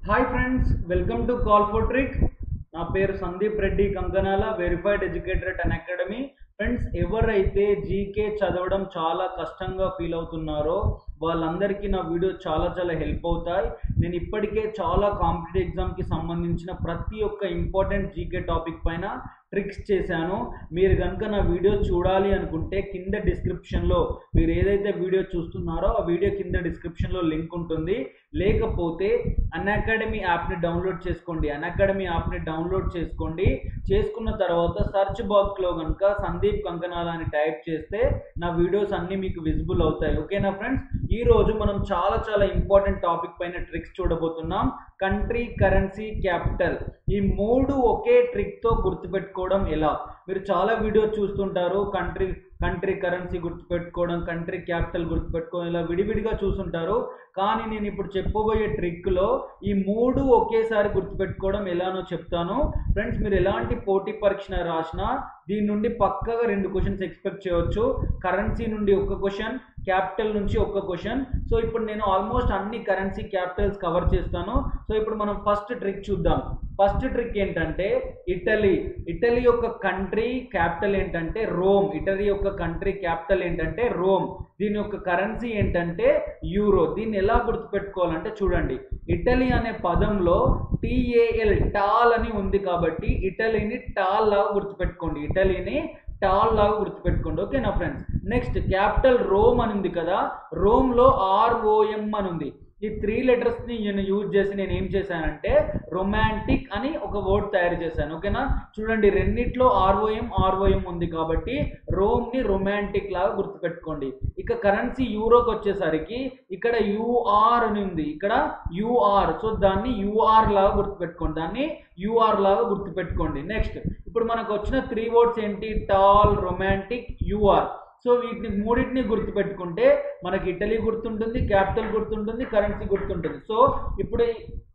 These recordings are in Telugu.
hi friends welcome to call for trick నా పేరు Sandeep Reddy Kankanala verified educator at Unacademy friends ఎవరైతే జీకే చదవడం చాలా కష్టంగా ఫీల్ అవుతున్నారో వాళ్ళందరికీ నా వీడియో చాలా చాలా హెల్ప్ అవుతాయి నేను ఇప్పటికే చాలా కాంపిటేటివ్ ఎగ్జామ్కి సంబంధించిన ప్రతి ఒక్క ఇంపార్టెంట్ జీకే టాపిక్ పైన ట్రిక్స్ చేశాను మీరు కనుక నా వీడియో చూడాలి అనుకుంటే కింద డిస్క్రిప్షన్లో మీరు ఏదైతే వీడియో చూస్తున్నారో ఆ వీడియో కింద డిస్క్రిప్షన్లో లింక్ ఉంటుంది లేకపోతే అన్ అకాడమీ యాప్ని డౌన్లోడ్ చేసుకోండి అన్ అకాడమీ యాప్ని డౌన్లోడ్ చేసుకోండి చేసుకున్న తర్వాత సెర్చ్ బాక్స్లో కనుక సందీప్ కంకనాల అని టైప్ చేస్తే నా వీడియోస్ అన్నీ మీకు విజిబుల్ అవుతాయి ఓకేనా ఫ్రెండ్స్ ఈ రోజు మనం చాలా చాలా ఇంపార్టెంట్ టాపిక్ పైన ట్రిక్స్ చూడబోతున్నాం కంట్రీ కరెన్సీ క్యాపిటల్ ఈ మూడు ఒకే ట్రిక్తో గుర్తుపెట్టుకోవడం ఎలా మీరు చాలా వీడియోస్ చూస్తుంటారు కంట్రీ కంట్రీ కరెన్సీ గుర్తుపెట్టుకోవడం కంట్రీ క్యాపిటల్ గుర్తుపెట్టుకోవడం ఇలా విడివిడిగా చూస్తుంటారు కానీ నేను ఇప్పుడు చెప్పబోయే ట్రిక్లో ఈ మూడు ఒకేసారి గుర్తుపెట్టుకోవడం ఎలానో చెప్తాను ఫ్రెండ్స్ మీరు ఎలాంటి పోటీ పరీక్ష రాసినా దీని నుండి పక్కగా రెండు క్వశ్చన్స్ ఎక్స్పెక్ట్ చేయవచ్చు కరెన్సీ నుండి ఒక క్వశ్చన్ క్యాపిటల్ నుంచి ఒక క్వశ్చన్ సో ఇప్పుడు నేను ఆల్మోస్ట్ అన్ని కరెన్సీ క్యాపిటల్స్ కవర్ చేస్తాను సో ఇప్పుడు మనం ఫస్ట్ ట్రిక్ చూద్దాం ఫస్ట్ ట్రిక్ ఏంటంటే ఇటలీ ఇటలీ యొక్క కంట్రీ క్యాపిటల్ ఏంటంటే రోమ్ ఇటలీ యొక్క కంట్రీ క్యాపిటల్ ఏంటంటే రోమ్ దీని యొక్క కరెన్సీ ఏంటంటే యూరో దీన్ని ఎలా గుర్తుపెట్టుకోవాలంటే చూడండి ఇటలీ అనే పదంలో టిఏఎల్ టాల్ అని ఉంది కాబట్టి ఇటలీని టాల్ లాగా గుర్తుపెట్టుకోండి ఇటలీని టాల్ లాగా గుర్తుపెట్టుకోండి ఓకేనా ఫ్రెండ్స్ నెక్స్ట్ క్యాపిటల్ రోమ్ అని ఉంది కదా రోమ్లో ఆర్ఓఎం అని ఉంది ఈ త్రీ లెటర్స్ని నేను యూజ్ చేసి నేను ఏం చేశానంటే రొమాంటిక్ అని ఒక వర్డ్ తయారు చేశాను ఓకేనా చూడండి రెండిట్లో ఆర్ఓఎం ఆర్ఓఎం ఉంది కాబట్టి రోమ్ని రొమాంటిక్ లాగా గుర్తుపెట్టుకోండి ఇక కరెన్సీ యూరోకి వచ్చేసరికి ఇక్కడ యూఆర్ అని ఉంది ఇక్కడ యూఆర్ సో దాన్ని యూఆర్ లాగా గుర్తుపెట్టుకోండి దాన్ని యూఆర్ లాగా గుర్తుపెట్టుకోండి నెక్స్ట్ ఇప్పుడు మనకు వచ్చిన త్రీ వర్డ్స్ ఏంటి టాల్ రొమాంటిక్ యూఆర్ సో వీటిని మూడింటిని గుర్తుపెట్టుకుంటే మనకి ఇటలీ గుర్తుంటుంది క్యాపిటల్ గుర్తుంటుంది కరెన్సీ గుర్తుంటుంది సో ఇప్పుడు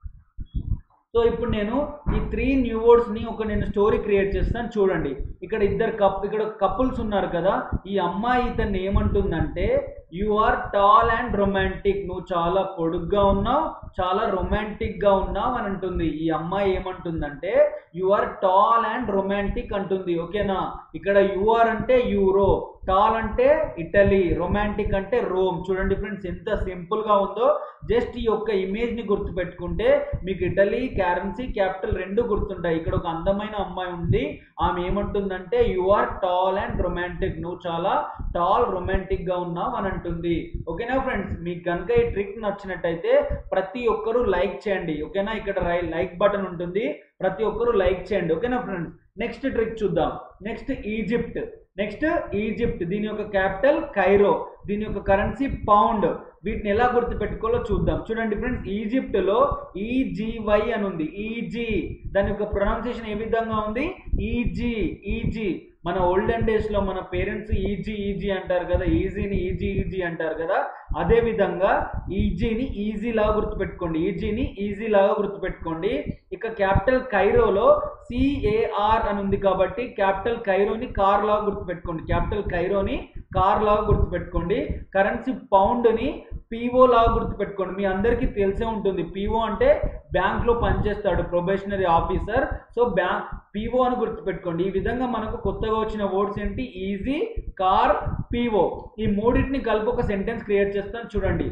సో ఇప్పుడు నేను ఈ త్రీ న్యూ వర్డ్స్ని ఒక నేను స్టోరీ క్రియేట్ చేస్తాను చూడండి ఇక్కడ ఇద్దరు కప్ ఇక్కడ కపుల్స్ ఉన్నారు కదా ఈ అమ్మాయి ఇతన్ని ఏమంటుందంటే you are tall and romantic నువ్వు చాలా పొడుగ్గా ఉన్నావు చాలా రొమాంటిక్గా ఉన్నావు అని అంటుంది ఈ అమ్మాయి ఏమంటుందంటే you are tall and romantic అంటుంది ఓకేనా ఇక్కడ యూఆర్ అంటే యూరో టాల్ అంటే ఇటలీ రొమాంటిక్ అంటే రోమ్ చూడండి ఫ్రెండ్స్ ఎంత సింపుల్గా ఉందో జస్ట్ ఈ యొక్క ఇమేజ్ని గుర్తుపెట్టుకుంటే మీకు ఇటలీ కరెన్సీ క్యాపిటల్ రెండు గుర్తుంటాయి ఇక్కడ ఒక అందమైన అమ్మాయి ఉంది ఆమె ఏమంటుందంటే you are tall and romantic నువ్వు చాలా టాల్ రొమాంటిక్గా ఉన్నావు అని అంటుంది ఓకేనా ఫ్రెండ్స్ మీకు కనుక ఈ ట్రిక్ నచ్చినట్టయితే ప్రతి ఒక్కరూ లైక్ చేయండి ఓకేనా ఇక్కడ లైక్ బటన్ ఉంటుంది ప్రతి ఒక్కరూ లైక్ చేయండి ఓకేనా ఫ్రెండ్స్ నెక్స్ట్ ట్రిక్ చూద్దాం నెక్స్ట్ ఈజిప్ట్ నెక్స్ట్ ఈజిప్ట్ దీని యొక్క క్యాపిటల్ కైరో దీని యొక్క కరెన్సీ పౌండ్ వీటిని ఎలా గుర్తుపెట్టుకోవాలో చూద్దాం చూడండి ఫ్రెండ్స్ ఈజిప్ట్లో ఈజీవై అని ఉంది ఈజీ దాని యొక్క ప్రొనౌన్సియేషన్ ఏ విధంగా ఉంది ఈజీ ఈజీ మన ఓల్డెన్ డేస్లో మన పేరెంట్స్ ఈజీ ఈజీ అంటారు కదా ఈజీని ఈజీ ఈజీ అంటారు కదా అదే విధంగా ఈజీని ఈజీ లాగా గుర్తుపెట్టుకోండి ఈజీని ఈజీ లాగా గుర్తుపెట్టుకోండి ఇక క్యాపిటల్ కైరోలో సిఏఆర్ అని ఉంది కాబట్టి క్యాపిటల్ కైరోని కార్ లాగా గుర్తుపెట్టుకోండి క్యాపిటల్ కైరోని కార్ లాగా గుర్తుపెట్టుకోండి కరెన్సీ పౌండ్ని పీఓ లాగా గుర్తుపెట్టుకోండి మీ అందరికీ తెలిసే ఉంటుంది పీఓ అంటే బ్యాంక్లో పనిచేస్తాడు probationary officer so bank PO అని గుర్తుపెట్టుకోండి ఈ విధంగా మనకు కొత్తగా వచ్చిన వర్డ్స్ ఏంటి ఈజీ కార్ పీఓ ఈ మూడింటిని కలిపి ఒక సెంటెన్స్ క్రియేట్ చేస్తాను చూడండి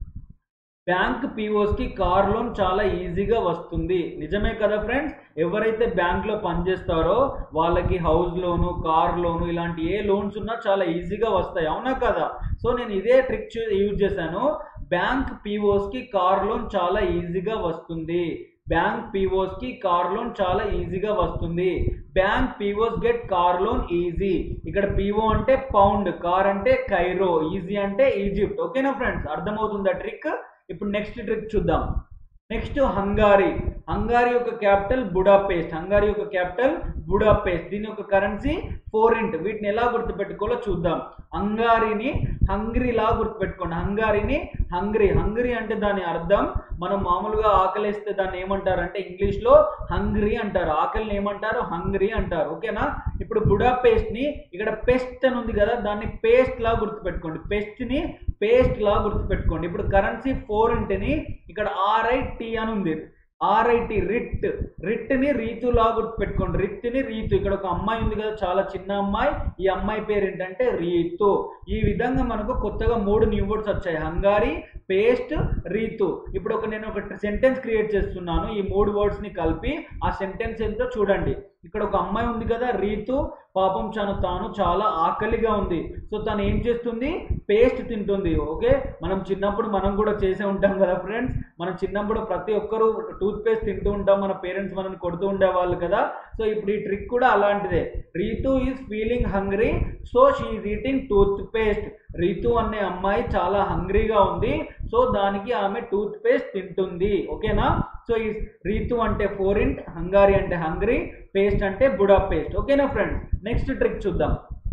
బ్యాంక్ పీఓస్కి కార్ లోన్ చాలా ఈజీగా వస్తుంది నిజమే కదా ఫ్రెండ్స్ ఎవరైతే బ్యాంక్లో పనిచేస్తారో వాళ్ళకి హౌస్ లోను కార్ లోను ఇలాంటి ఏ లోన్స్ ఉన్నా చాలా ఈజీగా వస్తాయి అవునా కదా సో నేను ఇదే ట్రిక్ యూజ్ చేశాను బ్యాంక్ పీఓస్కి కార్ లోన్ చాలా ఈజీగా వస్తుంది బ్యాంక్ పీఓస్కి కార్ లోన్ చాలా ఈజీగా వస్తుంది bank POs get car loan easy ఇక్కడ పీఓ అంటే పౌండ్ కార్ అంటే కైరో ఈజీ అంటే ఈజిప్ట్ ఓకేనా ఫ్రెండ్స్ అర్థమవుతుందా ట్రిక్ ఇప్పుడు నెక్స్ట్ ట్రిక్ చూద్దాం నెక్స్ట్ హంగారీ హంగారీ యొక్క క్యాపిటల్ బుడాపేస్ట్ హంగారీ యొక్క క్యాపిటల్ బుడాపేస్ట్ దీని యొక్క కరెన్సీ ఫోరింట్ వీటిని ఎలా గుర్తుపెట్టుకోవాలో చూద్దాం హంగారీని హంగ్రీలా గుర్తుపెట్టుకోండి హంగారీని హంగ్రీ హంగ్రీ అంటే దాని అర్థం మనం మామూలుగా ఆకలిస్తే దాన్ని ఏమంటారు అంటే ఇంగ్లీష్లో హంగ్రీ అంటారు ఆకలిని ఏమంటారు హంగ్రీ అంటారు ఓకేనా ఇప్పుడు బుడాపేస్ట్ ని ఇక్కడ పెస్ట్ అని ఉంది కదా దాన్ని పేస్ట్ లా గుర్తుపెట్టుకోండి పెస్ట్ ని పేస్ట్ లా గుర్తుపెట్టుకోండి ఇప్పుడు కరెన్సీ ఫోర్ ఉంటేని ఇక్కడ ఆర్ఐ టీ అని ఉంది ఆర్ఐటి రిట్ రిట్ని రీతులా గుర్తుపెట్టుకోండి రిట్ని రీతు ఇక్కడ ఒక అమ్మాయి ఉంది కదా చాలా చిన్న అమ్మాయి ఈ అమ్మాయి పేరు ఏంటంటే రీతు ఈ విధంగా మనకు కొత్తగా మూడు న్యూ వర్డ్స్ వచ్చాయి హంగారీ పేస్ట్ రీతు ఇప్పుడు ఒక నేను ఒక సెంటెన్స్ క్రియేట్ చేస్తున్నాను ఈ మూడు వర్డ్స్ ని కలిపి ఆ సెంటెన్స్ ఏంటో చూడండి ఇక్కడ ఒక అమ్మాయి ఉంది కదా రీతు పాపం చాను తాను చాలా ఆకలిగా ఉంది సో తను ఏం చేస్తుంది పేస్ట్ తింటుంది ఓకే మనం చిన్నప్పుడు మనం కూడా చేసే ఉంటాం కదా ఫ్రెండ్స్ మనం చిన్నప్పుడు ప్రతి ఒక్కరూ టూత్ పేస్ట్ తింటూ ఉంటాం మన పేరెంట్స్ మనల్ని కొడుతూ ఉండేవాళ్ళు కదా సో ఇప్పుడు ఈ ట్రిక్ కూడా అలాంటిదే Ritu is feeling hungry so she is eating toothpaste Ritu అనే అమ్మాయి చాలా హంగ్రీగా ఉంది సో దానికి ఆమె టూత్ పేస్ట్ తింటుంది ఓకేనా సో ఈ రీతు అంటే ఫోరింట్ హంగారీ అంటే హంగ్రీ పేస్ట్ అంటే బుడా పేస్ట్ ఓకేనా ఫ్రెండ్స్ నెక్స్ట్ ట్రిక్ చూద్దాం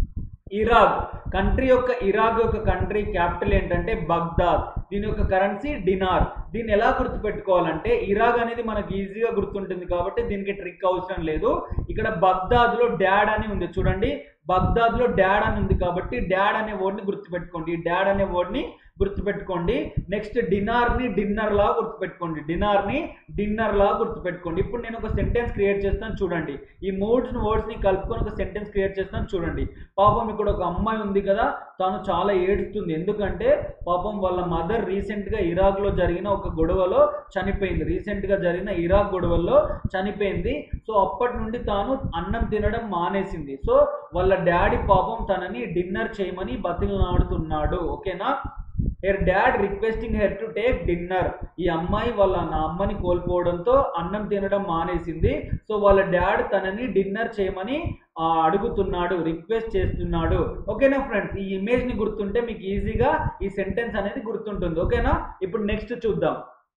ఇరాక్ కంట్రీ యొక్క ఇరాక్ యొక్క కంట్రీ క్యాపిటల్ ఏంటంటే బగ్దాద్ దీని యొక్క కరెన్సీ డినార్ దీన్ని ఎలా గుర్తుపెట్టుకోవాలంటే ఇరాక్ అనేది మనకి ఈజీగా గుర్తుంటుంది కాబట్టి దీనికి ట్రిక్ అవసరం లేదు ఇక్కడ బగ్దాద్లో డాడ్ అని ఉంది చూడండి బగ్దాద్లో డాడ్ అని ఉంది కాబట్టి డాడ్ అనే వర్డ్ని గుర్తుపెట్టుకోండి ఈ డాడ్ అనే వర్డ్ని గుర్తుపెట్టుకోండి నెక్స్ట్ డిన్నర్ని డిన్నర్ లా గుర్తుపెట్టుకోండి డిన్నర్ని డిన్నర్ లా గుర్తుపెట్టుకోండి ఇప్పుడు నేను ఒక సెంటెన్స్ క్రియేట్ చేస్తాను చూడండి ఈ మూడు వర్డ్స్ని కలుపుకొని ఒక సెంటెన్స్ క్రియేట్ చేస్తాను చూడండి పాపం ఇక్కడ ఒక అమ్మాయి ఉంది కదా తను చాలా ఏడుస్తుంది ఎందుకంటే పాపం వాళ్ళ మదర్ రీసెంట్గా ఇరాక్లో జరిగిన ఒక గొడవలో చనిపోయింది రీసెంట్గా జరిగిన ఇరాక్ గొడవల్లో చనిపోయింది సో అప్పటి నుండి తాను అన్నం తినడం మానేసింది సో వాళ్ళ డాడీ పాపం తనని డిన్నర్ చేయమని బతిలాడుతున్నాడు ఓకేనా her dad requesting her to take dinner ఈ అమ్మాయి వాళ్ళ నా అమ్మని కోల్పోవడంతో అన్నం తినడం మానేసింది సో వాళ్ళ డాడ్ తనని డిన్నర్ చేయమని ఆ, అడుగుతున్నాడు రిక్వెస్ట్ చేస్తున్నాడు ఓకేనా ఫ్రెండ్స్ ఈ ఇమేజ్ ని గుర్తుంటే మీకు ఈజీగా ఈ సెంటెన్స్ అనేది గుర్తుంటుంది ఓకేనా ఇప్పుడు నెక్స్ట్ చూద్దాం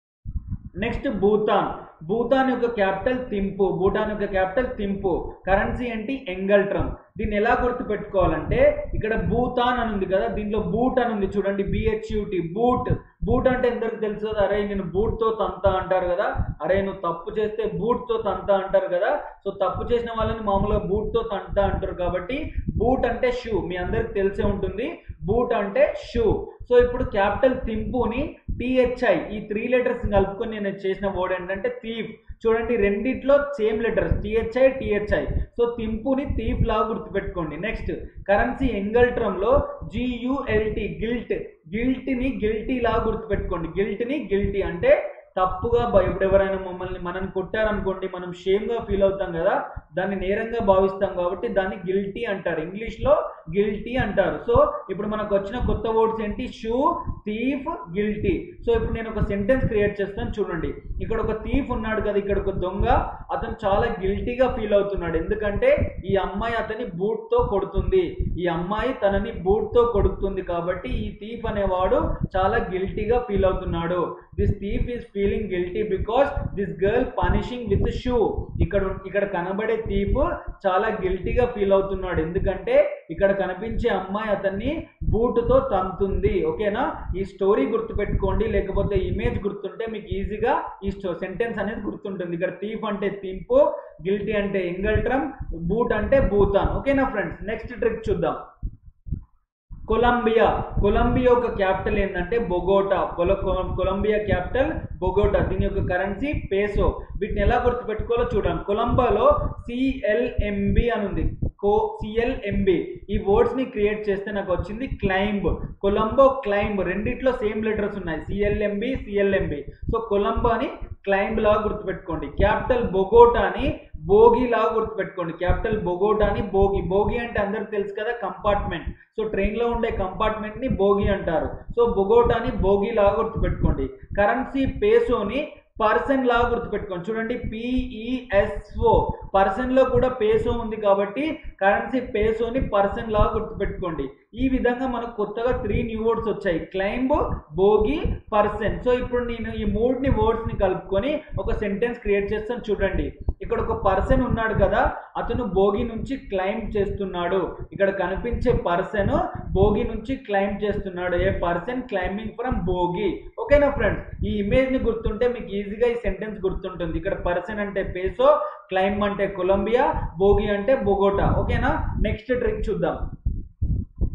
నెక్స్ట్ భూతాన్ భూతాన్ యొక్క క్యాపిటల్ తింపు భూటాన్ యొక్క క్యాపిటల్ తింపు కరెన్సీ ఏంటి ఎంగల్ట్రమ్ దీన్ని ఎలా గుర్తుపెట్టుకోవాలంటే ఇక్కడ భూతాన్ అని ఉంది కదా దీనిలో బూట్ అని ఉంది చూడండి బిహెచ్యుటి బూట్ బూట్ అంటే ఎందరికి తెలుసు కదా అరే నేను బూట్తో తంతా అంటారు కదా అరే నువ్వు తప్పు చేస్తే బూట్తో తంతా అంటారు కదా సో తప్పు చేసిన వాళ్ళని మామూలుగా బూట్తో తంతా అంటారు కాబట్టి బూట్ అంటే షూ మీ అందరికి తెలిసే ఉంటుంది బూట్ అంటే షూ సో ఇప్పుడు క్యాపిటల్ తింపుని టిహెచ్ఐ ఈ త్రీ లెటర్స్ కలుపుకొని నేను చేసిన వర్డ్ ఏంటంటే థీఫ్ చూడండి రెండిట్లో same letters T H I T H I so తింపుని థీఫ్ లా గుర్తుపెట్టుకోండి నెక్స్ట్ కరెన్సీ ఎంగల్ట్రమ్లో జియుఎల్టి గిల్ట్ గిల్ట్ని గిల్టీ లా గుర్తుపెట్టుకోండి గిల్ట్ని గిల్టీ అంటే తప్పుగా భ- ఇప్పుడు ఎవరైనా మమ్మల్ని మనల్ని కొట్టారనుకోండి మనం షేమ్గా ఫీల్ అవుతాం కదా దాన్ని నేరంగా భావిస్తాం కాబట్టి దాన్ని గిల్టీ అంటారు ఇంగ్లీష్లో గిల్టీ అంటారు సో ఇప్పుడు మనకు వచ్చిన కొత్త వర్డ్స్ ఏంటి షూ థీఫ్ గిల్టీ సో ఇప్పుడు నేను ఒక సెంటెన్స్ క్రియేట్ చేస్తాను చూడండి ఇక్కడ ఒక థీఫ్ ఉన్నాడు కదా ఇక్కడ ఒక దొంగ అతను చాలా గిల్టీగా ఫీల్ అవుతున్నాడు ఎందుకంటే ఈ అమ్మాయి అతని బూట్తో కొడుతుంది ఈ అమ్మాయి తనని బూట్తో కొడుతుంది కాబట్టి ఈ థీఫ్ అనేవాడు చాలా గిల్టీగా ఫీల్ అవుతున్నాడు this thief is feeling guilty because this girl punishing with shoe ఇక్కడ ఇక్కడ కనబడే థీఫ్ చాలా గిల్టీగా ఫీల్ అవుతున్నాడు ఎందుకంటే ఇక్కడ కనిపించే అమ్మాయి అతన్ని బూటుతో తంతుంది ఓకేనా ఈ స్టోరీ గుర్తుపెట్టుకోండి లేకపోతే ఇమేజ్ గుర్తుంటే మీకు ఈజీగా ఈ సెంటెన్స్ అనేది గుర్తుంటుంది ఇక్కడ థీఫ్ అంటే తింపు గిల్టీ అంటే ఎంగల్ట్రమ్ బూట్ అంటే భూతాన్ ఓకేనా ఫ్రెండ్స్ నెక్స్ట్ ట్రిక్ చూద్దాం కొలంబియా కొలంబియా యొక్క క్యాపిటల్ ఏంటంటే బొగోటా కొల- కొల- కొలంబియా క్యాపిటల్ బొగోటా దీని యొక్క కరెన్సీ పేసో వీటిని ఎలా గుర్తుపెట్టుకోవాలో చూడండి కొలంబోలో సిఎల్ఎంబి అని ఉంది కో సిఎల్ఎంబి ఈ వర్డ్స్ ని క్రియేట్ చేస్తే నాకు వచ్చింది క్లైంబ్ కొలంబో క్లైంబ్ రెండిట్లో సేమ్ లెటర్స్ ఉన్నాయి సిఎల్ఎంబి సిఎల్ఎంబి సో కొలంబో అని క్లైంబ్ లాగా గుర్తుపెట్టుకోండి క్యాపిటల్ బొగోటాని బోగి లాగా గుర్తుపెట్టుకోండి క్యాపిటల్ బొగోటాని బోగి బోగి అంటే అందరికి తెలుసు కదా కంపార్ట్మెంట్ సో ట్రైన్లో ఉండే కంపార్ట్మెంట్ ని బోగి అంటారు సో బొగోటాని బోగి లాగా గుర్తుపెట్టుకోండి కరెన్సీ పేసోని పర్సన్ లాగా గుర్తుపెట్టుకోండి చూడండి పిఈఎస్ఓ పర్సన్ లో కూడా పేసో ఉంది కాబట్టి కరెన్సీ పేసోని పర్సన్ లాగా గుర్తుపెట్టుకోండి ఈ విధంగా మనకు కొత్తగా త్రీ న్యూ వర్డ్స్ వచ్చాయి క్లైంబ్ బోగి పర్సన్ సో ఇప్పుడు నేను ఈ మూడుని వర్డ్స్ ని కలుపుకొని ఒక సెంటెన్స్ క్రియేట్ చేస్తాను చూడండి ఇక్కడ ఒక పర్సన్ ఉన్నాడు కదా అతను భోగి నుంచి క్లైమ్ చేస్తున్నాడు ఇక్కడ కనిపించే పర్సన్ భోగి నుంచి క్లైమ్ చేస్తున్నాడు ఏ పర్సన్ క్లైంబింగ్ ఫ్రమ్ భోగి ఓకేనా ఫ్రెండ్స్ ఈ ఇమేజ్ ని గుర్తుంటే మీకు ఈజీగా ఈ సెంటెన్స్ గుర్తుంటుంది ఇక్కడ పర్సన్ అంటే పేసో క్లైమ్ అంటే కొలంబియా భోగి అంటే బొగోటా ఓకేనా నెక్స్ట్ ట్రిక్ చూద్దాం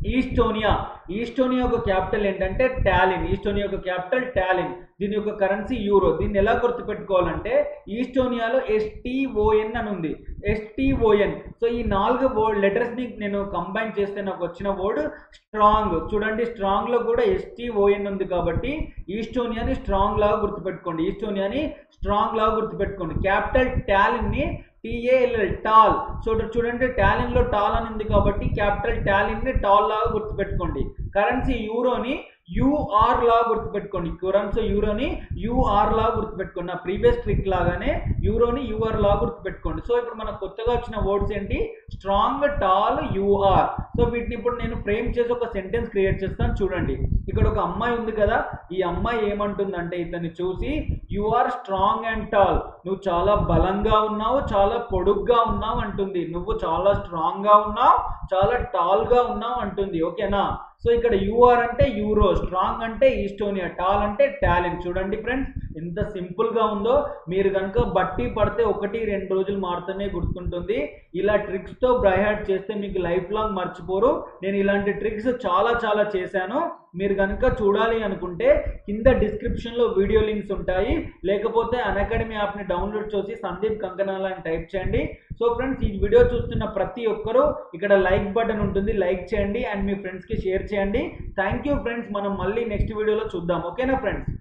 ఈస్టోనియా ఈస్టోనియా యొక్క క్యాపిటల్ ఏంటంటే టాలిన్ ఈస్టోనియా యొక్క క్యాపిటల్ టాలిన్ దీని యొక్క కరెన్సీ యూరో దీన్ని ఎలా గుర్తుపెట్టుకోవాలంటే ఈస్టోనియాలో ఎస్టీఓఎన్ అని ఉంది ఎస్టీఓఎన్ సో ఈ నాలుగు వర్డ్ లెటర్స్ని నేను కంబైన్ చేస్తే నాకు వచ్చిన వర్డ్ స్ట్రాంగ్ చూడండి స్ట్రాంగ్లో కూడా ఎస్టీఓఎన్ ఉంది కాబట్టి ఈస్టోనియాని స్ట్రాంగ్ లాగా గుర్తుపెట్టుకోండి ఈస్టోనియాని స్ట్రాంగ్ లాగా గుర్తుపెట్టుకోండి క్యాపిటల్ టాలిన్ని టిఏఎల్ఎల్ టాల్ చూడ చూడండి టాలిన్ లో టాల్ అని ఉంది కాబట్టి క్యాపిటల్ టాలిన్ ని టాల్ లాగా గుర్తుపెట్టుకోండి కరెన్సీ యూరోని యూఆర్ లాగా గుర్తుపెట్టుకోండి కరెన్సీ యూరోని యూఆర్ లాగా గుర్తుపెట్టుకోండి నా ప్రీవియస్ ట్రిక్ లాగానే యూరోని యూఆర్ లాగా గుర్తుపెట్టుకోండి సో ఇప్పుడు మనకు కొత్తగా వచ్చిన వర్డ్స్ ఏంటి స్ట్రాంగ్ టాల్ యూఆర్ సో వీటిని ఇప్పుడు నేను ఫ్రేమ్ చేసి ఒక సెంటెన్స్ క్రియేట్ చేస్తాను చూడండి ఇక్కడ ఒక అమ్మాయి ఉంది కదా ఈ అమ్మాయి ఏమంటుందంటే ఇతన్ని చూసి you are strong and tall నువ్వు చాలా బలంగా ఉన్నావు చాలా పొడుగ్గా ఉన్నావు అంటుంది నువ్వు చాలా స్ట్రాంగ్ గా ఉన్నావు చాలా టాల్ గా ఉన్నావు అంటుంది ఓకేనా సో ఇక్కడ యూఆర్ అంటే యూరో స్ట్రాంగ్ అంటే ఈస్టోనియా టాల్ అంటే టాలెంట్ చూడండి ఫ్రెండ్స్ ఎంత సింపుల్ గా ఉందో మీరు కనుక బట్టి పడితే ఒకటి రెండు రోజులు మాత్రమే గుర్తుంటుంది ఇలా ట్రిక్స్ తో బ్రైహార్డ్ చేస్తే మీకు లైఫ్ లాంగ్ మర్చిపోరు నేను ఇలాంటి ట్రిక్స్ చాలా చాలా చేశాను మీరు కనుక చూడాలి అనుకుంటే కింద డిస్క్రిప్షన్లో వీడియో లింక్స్ ఉంటాయి లేకపోతే అకాడమీ యాప్ని డౌన్లోడ్ చేసి సందీప్ కంకనాల అని టైప్ చేయండి సో ఫ్రెండ్స్ ఈ వీడియో చూస్తున్న ప్రతి ఒక్కరూ ఇక్కడ లైక్ బటన్ ఉంటుంది లైక్ చేయండి అండ్ మీ ఫ్రెండ్స్కి షేర్ చేయండి థ్యాంక్ యూ ఫ్రెండ్స్ మనం మళ్ళీ నెక్స్ట్ వీడియోలో చూద్దాం ఓకేనా ఫ్రెండ్స్